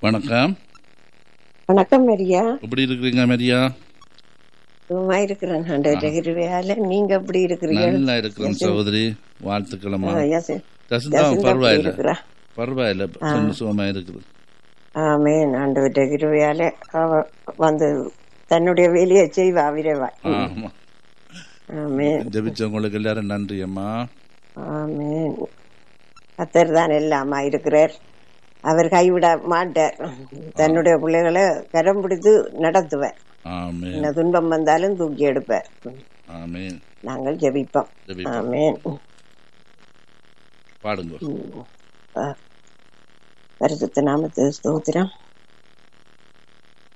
வணக்கம் வணக்கம் மரியா எப்படி இருக்கிறீங்க மரியா சும்மா இருக்கிறேன் ஆண்டவரே கிருபையால நீங்க எப்படி இருக்கிறீங்க நல்லா இருக்கிறோம் சகோதரி வாழ்த்துக்கிழமா ஆ, யசி- ஜசந்தா யசிந்தா எப்படி பரவாயில்ல இருக்கிறா? பரவாயில்ல கொஞ்சம் சுகமா இருக்குது ஆமென் ஆண்டவரே கிருபையால அவ வந்து தன்னுடைய வேலையை செய்வா விரைவா ஆமா ஆமென் ஜெபிச்சவங்களுக்கு எல்லாரும் நன்றி அம்மா ஆமென் கத்தர் தான் எல்லாமா இருக்கிறார் அவர் கைவிட மாட்டார் தன்னுடைய பிள்ளைகளை கரம் பிடித்து நடத்துவார் ஆமென் என்ன துன்பம் வந்தாலும் தூக்கி எடுப்பார் ஆமென் நாங்கள் ஜெபிப்போம் ஜெபிப்போம் ஆமென் பாடுங்க பரிசுத்த நாமத்து ஸ்தோத்திரம்